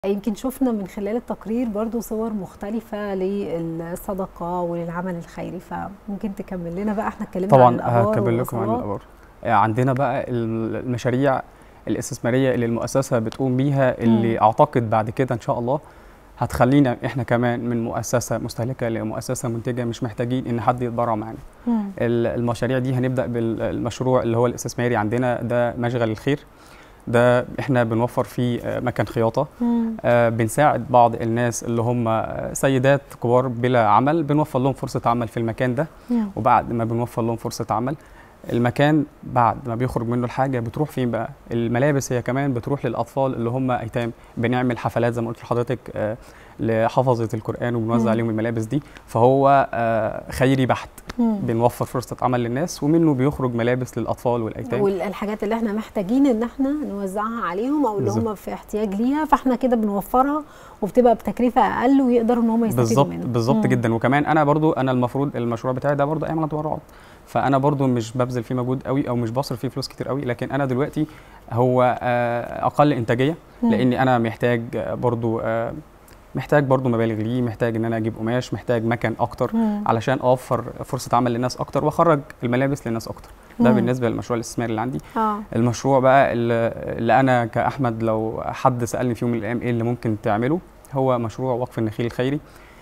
يمكن شفنا من خلال التقرير برضو صور مختلفة للصدقة وللعمل الخيري فممكن تكمل لنا بقى احنا اتكلمنا عن طبعا الآبار هكمل لكم عن والوصلات. الابار عندنا بقى المشاريع الاستثماريه اللي المؤسسه بتقوم بيها اللي مم. اعتقد بعد كده ان شاء الله هتخلينا احنا كمان من مؤسسه مستهلكه لمؤسسه منتجه مش محتاجين ان حد يتبرع معانا مم. ال- المشاريع دي هنبدا بالمشروع اللي هو الاستثماري عندنا ده مشغل الخير ده احنا بنوفر فيه آه، مكان خياطه مم. آه، بنساعد بعض الناس اللي هم آه، سيدات كبار بلا عمل بنوفر لهم فرصه عمل في المكان ده مم. وبعد ما بنوفر لهم فرصه عمل المكان بعد ما بيخرج منه الحاجه بتروح فين بقى الملابس هي كمان بتروح للاطفال اللي هم ايتام بنعمل حفلات زي ما قلت لحضرتك آه، لحفظه القران وبنوزع مم. عليهم الملابس دي فهو آه، خيري بحت مم. بنوفر فرصه عمل للناس ومنه بيخرج ملابس للاطفال والايتام والحاجات اللي احنا محتاجين ان احنا نوزعها عليهم او اللي بالظبط. هم في احتياج ليها فاحنا كده بنوفرها وبتبقى بتكلفة اقل ويقدروا ان هم يستفيدوا بالظبط منها بالظبط مم. جدا وكمان انا برضو انا المفروض المشروع بتاعي ده برضو قايم على تبرعات فانا برضو مش ببذل فيه مجهود قوي او مش بصرف فيه فلوس كتير قوي لكن انا دلوقتي هو آه، اقل انتاجيه مم. لاني انا محتاج آه، برضو آه، محتاج برضو مبالغ ليه محتاج ان انا اجيب قماش محتاج مكان اكتر مم. علشان اوفر فرصه عمل للناس اكتر واخرج الملابس للناس اكتر ده مم. بالنسبه للمشروع الاستثماري اللي عندي اه المشروع بقى اللي اللي انا كاحمد لو حد سالني في يوم من الايام ايه اللي ممكن تعمله هو مشروع وقف النخيل الخيري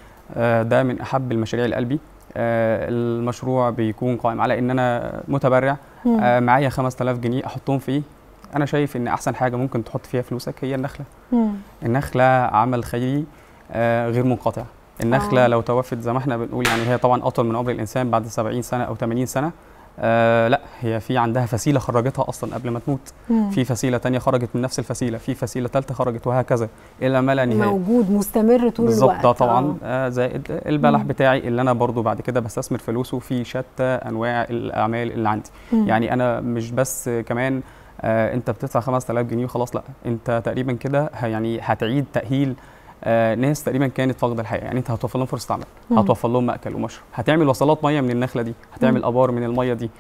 آه، ده من احب المشاريع لقلبي آه، المشروع بيكون قائم على ان انا متبرع مم. آه، معايا 5000 جنيه احطهم فيه انا شايف ان احسن حاجه ممكن تحط فيها فلوسك هي النخله مم. النخله عمل خيري آه، غير منقطع النخله آه. لو توفت زي ما احنا بنقول يعني هي طبعا اطول من عمر الانسان بعد 70 سنه او 80 سنه آه لا هي في عندها فسيله خرجتها اصلا قبل ما تموت مم. في فسيله تانية خرجت من نفس الفسيله في فسيله ثالثه خرجت وهكذا الى ما لا نهايه موجود مستمر طول بالظبط الوقت ده طبعا آه. آه زائد البلح مم. بتاعي اللي انا برضو بعد كده بستثمر فلوسه في شتى انواع الاعمال اللي عندي مم. يعني انا مش بس كمان آه انت بتدفع 5000 جنيه وخلاص لا انت تقريبا كده ه- يعني هتعيد تاهيل آه ناس تقريبا كانت فاقده الحياه يعني انت هتوفر لهم فرصه عمل مم. هتوفر لهم مأكل ومشرب هتعمل وصلات ميه من النخله دي هتعمل مم. ابار من الميه دي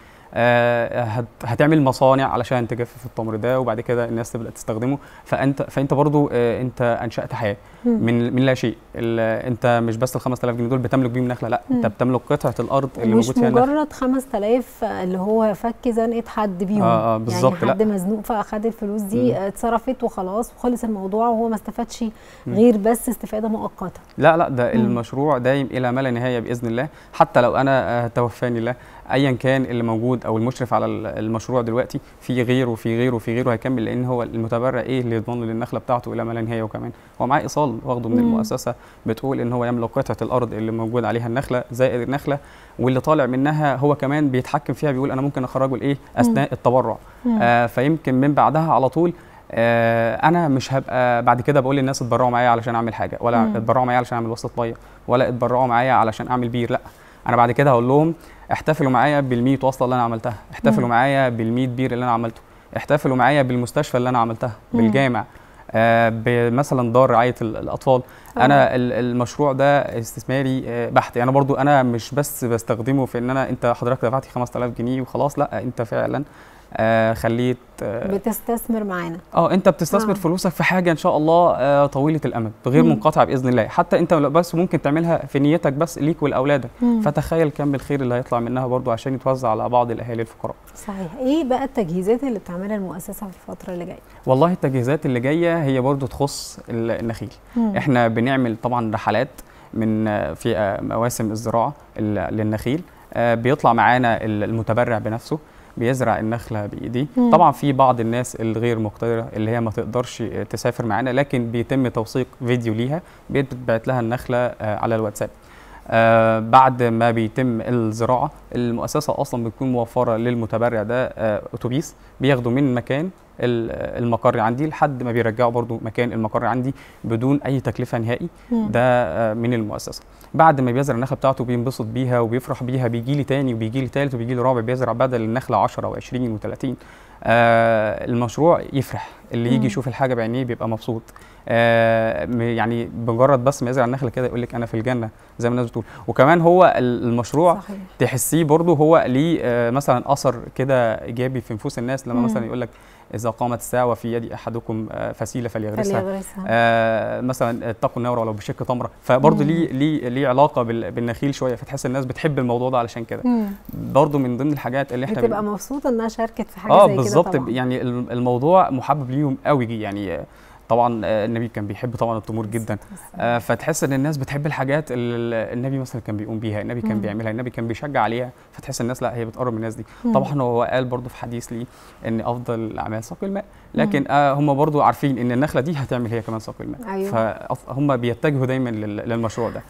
آه هت هتعمل مصانع علشان تجفف التمر ده وبعد كده الناس تبدا تستخدمه فانت فانت برضو آه انت انشات حياه مم. من من لا شيء ال- انت مش بس ال 5000 جنيه دول بتملك بيهم نخله لا انت مم. بتملك قطعه الارض اللي مش موجود فيها النخله مجرد 5000 اللي هو فك زنقه حد بيهم آه، آه، بالظبط، يعني حد لا. مزنوق فاخد الفلوس دي مم. آه، اتصرفت وخلاص وخلص الموضوع وهو ما استفادش مم. غير بس استفاده مؤقته لا لا ده مم. المشروع دايم الى ما لا نهايه باذن الله حتى لو انا آه، توفاني الله ايا كان اللي موجود او المشرف على ال- المشروع دلوقتي في غيره في غيره في غيره هيكمل لان هو المتبرع ايه اللي يضمن له للنخله بتاعته الى ما لا نهايه وكمان هو معاه ايصال واخده من مم. المؤسسه بتقول ان هو يملك قطعه الارض اللي موجود عليها النخله زائد النخله واللي طالع منها هو كمان بيتحكم فيها بيقول انا ممكن اخرجه لايه اثناء التبرع مم. آه فيمكن من بعدها على طول آه انا مش هبقى بعد كده بقول للناس اتبرعوا معايا علشان اعمل حاجه ولا مم. اتبرعوا معايا علشان اعمل وصله ميه ولا اتبرعوا معايا علشان اعمل بير لا انا بعد كده هقول لهم احتفلوا معايا بال100 وصله اللي انا عملتها احتفلوا مم. معايا بال100 بير اللي انا عملته احتفلوا معايا بالمستشفى اللي انا عملتها مم. بالجامع آه مثلا دار رعايه ال- الاطفال آه. انا ال- المشروع ده استثماري آه، بحت يعني برضو انا مش بس بستخدمه في ان انا انت حضرتك دفعت 5000 جنيه وخلاص لا انت فعلا آه خليت اه بتستثمر معانا آه، انت بتستثمر آه. فلوسك في حاجه ان شاء الله آه طويله الامد غير مم. منقطعه باذن الله حتى انت لو بس ممكن تعملها في نيتك بس ليك ولاولادك مم. فتخيل كم الخير اللي هيطلع منها برضو عشان يتوزع على بعض الاهالي الفقراء صحيح ايه بقى التجهيزات اللي بتعملها المؤسسه في الفتره اللي جايه والله التجهيزات اللي جايه هي برضو تخص ال- النخيل مم. احنا بنعمل طبعا رحلات من آه، في آه، مواسم الزراعه ال- للنخيل آه، بيطلع معانا ال- المتبرع بنفسه بيزرع النخله بايديه مم. طبعا في بعض الناس الغير مقتدره اللي هي ما تقدرش آه، تسافر معانا لكن بيتم توثيق فيديو ليها بيتبعت لها النخله آه، على الواتساب آه بعد ما بيتم الزراعه المؤسسه اصلا بتكون موفره للمتبرع ده آه اتوبيس بياخده من مكان ال- المقر عندي لحد ما بيرجعوا برضو مكان المقر عندي بدون اي تكلفه نهائي مم. ده آه، من المؤسسه بعد ما بيزرع النخله بتاعته بينبسط بيها وبيفرح بيها بيجي لي تاني وبيجي لي تالت وبيجي لي رابع بيزرع بدل النخله 10 و20 و30 آه المشروع يفرح اللي مم. يجي يشوف الحاجه بعينيه بيبقى مبسوط آه م- يعني بمجرد بس ما يزرع النخله كده يقول لك انا في الجنه زي ما الناس بتقول وكمان هو ال- المشروع صحيح تحسيه برضه هو ليه آه، مثلا اثر كده ايجابي في نفوس الناس لما مم. مثلا يقول لك اذا قامت الساعه وفي يد احدكم آه، فسيله فليغرسها فليغرسها آه مثلا اتقوا النار ولو بشق تمره فبرضه مم. ليه ليه ليه علاقه بال- بالنخيل شويه فتحس الناس بتحب الموضوع ده علشان كده مم. برضه من ضمن الحاجات اللي احنا بتبقى بن- مبسوطه انها شاركت في حاجه اه زي كده بالظبط طبعا يعني الم- الموضوع محبب ليهم قوي يعني آه، طبعا آه، النبي كان بيحب طبعا التمور جدا آه، فتحس ان الناس بتحب الحاجات اللي النبي مثلا كان بيقوم بيها النبي كان مم. بيعملها النبي كان بيشجع عليها فتحس الناس لا هي بتقرب من الناس دي مم. طبعا هو قال برضو في حديث ليه ان افضل الاعمال ساقي الماء لكن آه هم برضو عارفين ان النخله دي هتعمل هي كمان ساقي الماء أيوة. فهم بيتجهوا دايما لل- للمشروع ده